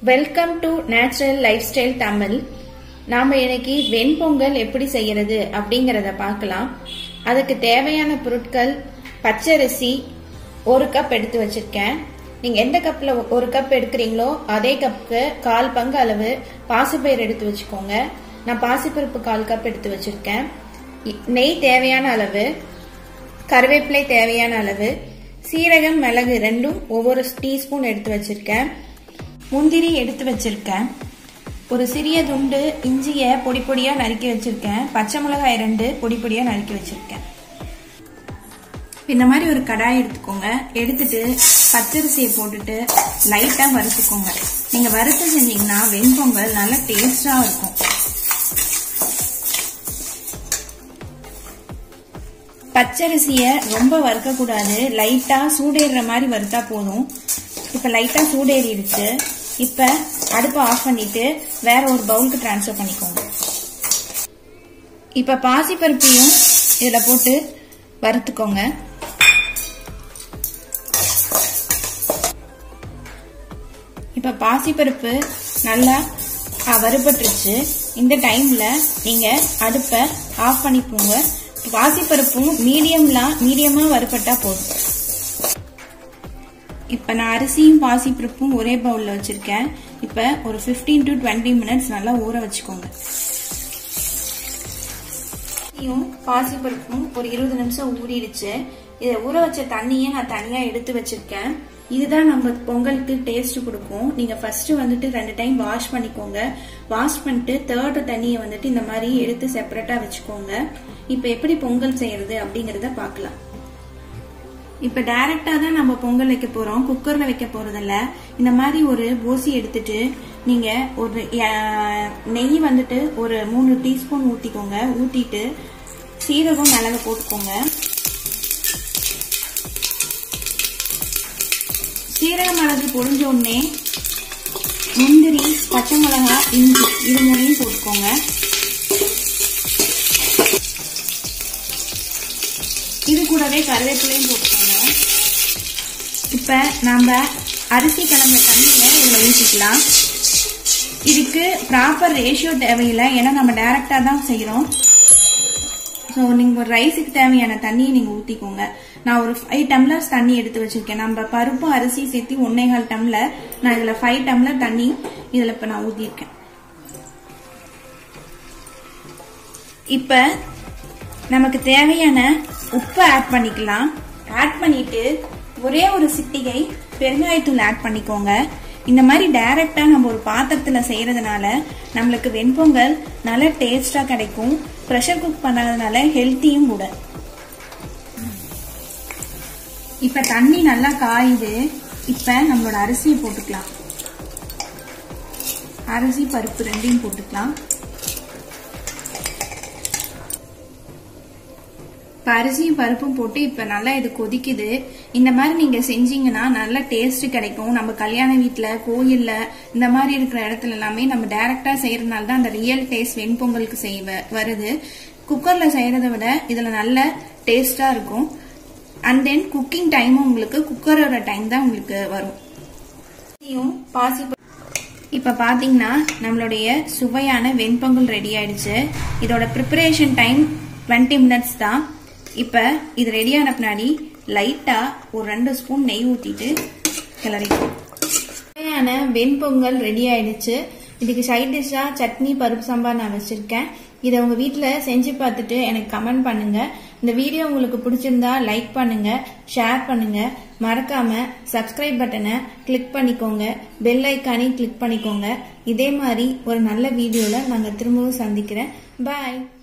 welcome to natural lifestyle Tamil நாம இன்னைக்கு வெண்பொங்கல் எப்படி செய்யறது அப்படிங்கறத பார்க்கலாம் அதுக்கு தேவையான பொருட்கள் பச்சரிசி ஒரு கப் எடுத்து வச்சிருக்கேன் நீங்க எந்த கப்ல ஒரு கப் எடுக்கிறீங்களோ அதே கப்புக்கு கால் பங்கு அளவு பாசிப்பயிர் எடுத்து வச்சுக்கோங்க நான் பாசிப்பருப்பு கால் கப் எடுத்து வச்சிருக்கேன் இ- நெய் தேவையான அளவு கருவேப்பிலை தேவையான அளவு சீரகம் மிளகு ரெண்டும் ஒவ்வொரு டீஸ்பூன் எடுத்து வச்சிருக்கேன் முந்திரி எடுத்து வச்சிருக்கேன் ஒரு சிறிய துண்டு இஞ்சியை பொடி பொடியா நறுக்கி வச்சிருக்கேன் பச்சை மிளகாய் ரெண்டு பொடி பொடியா நறுக்கி வச்சிருக்கேன் இந்த மாதிரி ஒரு கடாய் எடுத்துக்கோங்க எடுத்துட்டு பச்சரிசியை போட்டுட்டு லைட்டா வறுத்துக்கோங்க நீங்க வறுத்து செஞ்சீங்கன்னா வெண்பொங்கல் நல்லா டேஸ்டா இருக்கும் பச்சரிசிய ரொம்ப வறுக்க கூடாது லைட்டா சூடேறுற மாதிரி வறுத்தா போதும் இப்ப லைட்டா சூடேறிடுச்சு இப்ப அடுப்பை ஆஃப் பண்ணிட்டு வேற ஒரு பவுலுக்கு டிரான்ஸ்ஃபர் பண்ணிக்கோங்க இப்ப பாசிப்பருப்பையும் இதுல போட்டு வறுத்துக்கோங்க இப்ப பாசிப்பருப்பு நல்லா அஹ், வறுபட்டுருச்சு இந்த டைம்ல நீங்க அடுப்பை ஆஃப் பண்ணிக்கோங்க பாசிப்பருப்பும் மீடியம்லாம் மீடியமா வறுபட்டா போதும் இப்ப நான் அரிசியும் பாசிப்பருப்பும் ஒரே பவுல்ல வச்சிருக்கேன் இப்ப ஒரு 15 டு 20 மினிட்ஸ் நல்லா ஊற வச்சுக்கோங்க அரிசியும் பாசிப்பருப்பும் ஒரு இருபது நிமிஷம் ஊறிடுச்சு இதை ஊற வச்ச தண்ணியை நான் தனியா எடுத்து வச்சிருக்கேன் இதுதான் நம்ம பொங்கலுக்கு டேஸ்ட் கொடுக்கும் நீங்க ஃபர்ஸ்ட் வந்துட்டு ரெண்டு டைம் வாஷ் பண்ணிக்கோங்க வாஷ் பண்ணிட்டு தேர்ட் தண்ணியை வந்துட்டு இந்த மாதிரி எடுத்து செப்பரேட்டா வச்சுக்கோங்க இப்ப எப்படி பொங்கல் செய்யறது அப்படிங்கறத பார்க்கலாம் இப்ப டைரக்டா தான் நம்ம பொங்கல் வைக்க போறோம் குக்கர்ல வைக்க போறதில்ல இந்த மாதிரி ஒரு போசி எடுத்துட்டு நீங்க ஒரு அஹ், நெய் வந்துட்டு ஒரு மூணு டீஸ்பூன் ஊத்திக்கோங்க ஊத்திட்டு சீரகம் மிளகு போட்டுக்கோங்க சீரக மிளகு பொரிஞ்ச உடனே முந்திரி பச்சை மிளகா இஞ்சி இது மூணையும் போட்டுக்கோங்க இது கூடவே கருவேப்பிலையும் போட்டுக்கோங்க இப்ப நாம அரிசி கலந்த தண்ணியை இதுல ஊற்றிக்கலாம் இதுக்கு ப்ராப்பர் ரேஷியோ தேவையில்லை ஏன்னா நம்ம டைரக்டா தான் செய்யறோம் ஸோ நீங்க ஒரு ரைஸுக்கு தேவையான தண்ணியை நீங்க ஊத்திக்கோங்க நான் ஒரு ஃபைவ் டம்ளர்ஸ் தண்ணி எடுத்து வச்சிருக்கேன் நம்ம பருப்பு அரிசி சேர்த்து ஒன்னேகால் டம்ளர் நான் இதுல ஃபைவ் டம்ளர் தண்ணி இதுல இப்ப நான் ஊத்திருக்கேன் இப்ப நமக்கு தேவையான உப்பு ஆட் பண்ணிக்கலாம் ஆட் பண்ணிட்டு ஒரே ஒரு சிட்டிகை பெருங்காயத்தூள் ஆட் பண்ணிக்கோங்க இந்த மாதிரி டைரக்டா நம்ம ஒரு பாத்திரத்துல செய்யறதுனால நம்மளுக்கு வெண்பொங்கல் நல்ல டேஸ்டா கிடைக்கும் ப்ரெஷர் குக் பண்ணாதனால ஹெல்த்தியும் கூட இப்ப தண்ணி நல்லா காயுது இப்ப நம்மளோட அரிசியை போட்டுக்கலாம் அரிசி பருப்பு ரெண்டையும் போட்டுக்கலாம் இப்ப அரிசியும் பருப்பும் போட்டு இப்ப நல்லா இது கொதிக்குது இந்த மாதிரி நீங்க செஞ்சீங்கன்னா நல்ல டேஸ்ட் கிடைக்கும் நம்ம கல்யாண வீட்ல கோயில்ல இந்த மாதிரி இருக்கிற இடத்துல எல்லாமே நம்ம டைரக்டா செய்யறதுனால தான் அந்த ரியல் டேஸ்ட் வெண்பொங்கலுக்கு செய்வ வருது குக்கர்ல செய்யறதை விட இதுல நல்ல டேஸ்டா இருக்கும் அண்ட் தென் குக்கிங் டைமும் உங்களுக்கு குக்கரோட டைம் தான் உங்களுக்கு வரும் அரிசியும் பாசி இப்ப பாத்தீங்கன்னா நம்மளுடைய சுவையான வெண்பொங்கல் ரெடி ஆயிடுச்சு இதோட ப்ரிப்பரேஷன் டைம் 20 மினிட்ஸ் தான் இப்ப இது ரெடியான பின்னாடி லைட்டா ஒரு ரெண்டு ஸ்பூன் நெய் ஊத்திட்டு கிளறிக்கும் சுவையான வெண்பொங்கல் ரெடி ஆயிடுச்சு இதுக்கு சைட் டிஷ்ஷா சட்னி பருப்பு சாம்பார் நான் வச்சிருக்கேன் இதை உங்க வீட்ல செஞ்சு பார்த்துட்டு எனக்கு கமெண்ட் பண்ணுங்க இந்த வீடியோ உங்களுக்கு பிடிச்சிருந்தா லைக் பண்ணுங்க ஷேர் பண்ணுங்க மறக்காம சப்ஸ்கிரைப் பட்டனை கிளிக் பண்ணிக்கோங்க பெல் ஐக்கானையும் கிளிக் பண்ணிக்கோங்க இதே மாதிரி ஒரு நல்ல வீடியோல நாங்க திரும்பவும் சந்திக்கிறேன் பாய்